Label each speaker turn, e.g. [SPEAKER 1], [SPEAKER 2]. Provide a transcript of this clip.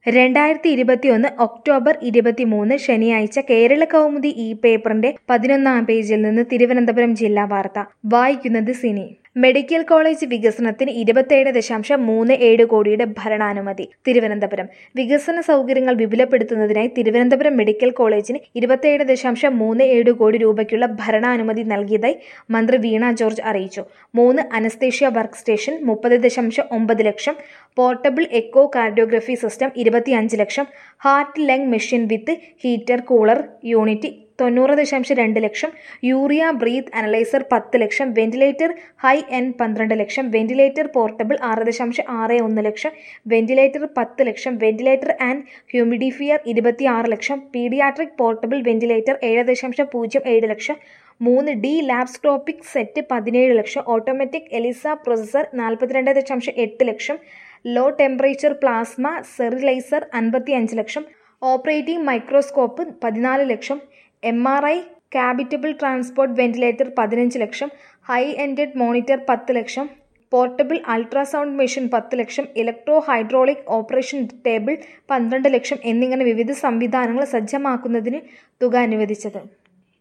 [SPEAKER 1] രണ്ടായിരത്തി ഇരുപത്തിയൊന്ന് ഒക്ടോബർ ഇരുപത്തിമൂന്ന് ശനിയാഴ്ച കേരള കൗമുദി ഈ പേപ്പറിന്റെ പതിനൊന്നാം പേജിൽ നിന്ന് തിരുവനന്തപുരം ജില്ലാ വാർത്ത വായിക്കുന്നത് സിനി മെഡിക്കൽ കോളേജ് വികസനത്തിന് ഇരുപത്തിയേഴ് ദശാംശം മൂന്ന് ഏഴ് കോടിയുടെ ഭരണാനുമതി തിരുവനന്തപുരം വികസന സൗകര്യങ്ങൾ വിപുലപ്പെടുത്തുന്നതിനായി തിരുവനന്തപുരം മെഡിക്കൽ കോളേജിന് ഇരുപത്തിയേഴ് ദശാംശം മൂന്ന് ഏഴ് കോടി രൂപയ്ക്കുള്ള ഭരണാനുമതി നൽകിയതായി മന്ത്രി വീണ ജോർജ് അറിയിച്ചു മൂന്ന് അനസ്തേഷ്യ വർക്ക് സ്റ്റേഷൻ മുപ്പത് ദശാംശം ഒമ്പത് lakh portable echo cardiography system ഇരുപത്തിയഞ്ച് lakh heart lung machine with heater cooler unit തൊണ്ണൂറ് ദശാംശം രണ്ട് ലക്ഷം യൂറിയ ബ്രീത്ത് അനലൈസർ പത്ത് ലക്ഷം വെന്റിലേറ്റർ ഹൈ എൻ പന്ത്രണ്ട് ലക്ഷം വെന്റിലേറ്റർ പോർട്ടബിൾ ആറ് ദശാംശം ആറ് ഒന്ന് ലക്ഷം വെന്റിലേറ്റർ പത്ത് ലക്ഷം വെന്റിലേറ്റർ ആൻഡ് ഹ്യൂമിഡിഫിയർ ഇരുപത്തി ആറ് ലക്ഷം പീഡിയാട്രിക് പോർട്ടബിൾ വെന്റിലേറ്റർ ഏഴ് ദശാംശം പൂജ്യം ഏഴ് ലക്ഷം മൂന്ന് ഡി ലാപ്സ്കോപ്പിക് സെറ്റ് പതിനേഴ് ലക്ഷം ഓട്ടോമാറ്റിക് എലിസ പ്രൊസസർ നാൽപ്പത്തിരണ്ട് ദശാംശം എട്ട് lakh low temperature plasma sterilizer അൻപത്തി അഞ്ച് ലക്ഷം ഓപ്പറേറ്റിംഗ് മൈക്രോസ്കോപ്പ് പതിനാല് lakh M R I compatible transport ventilator പതിനഞ്ച് ലക്ഷം ഹൈ എൻഡഡ് മോണിറ്റർ പത്ത് ലക്ഷം പോർട്ടബിൾ അൾട്രാസൗണ്ട് മെഷീൻ പത്ത് lakh electro hydraulic operation table പന്ത്രണ്ട് ലക്ഷം എന്നിങ്ങനെ വിവിധ സംവിധാനങ്ങൾ സജ്ജമാക്കുന്നതിന് തുക അനുവദിച്ചത്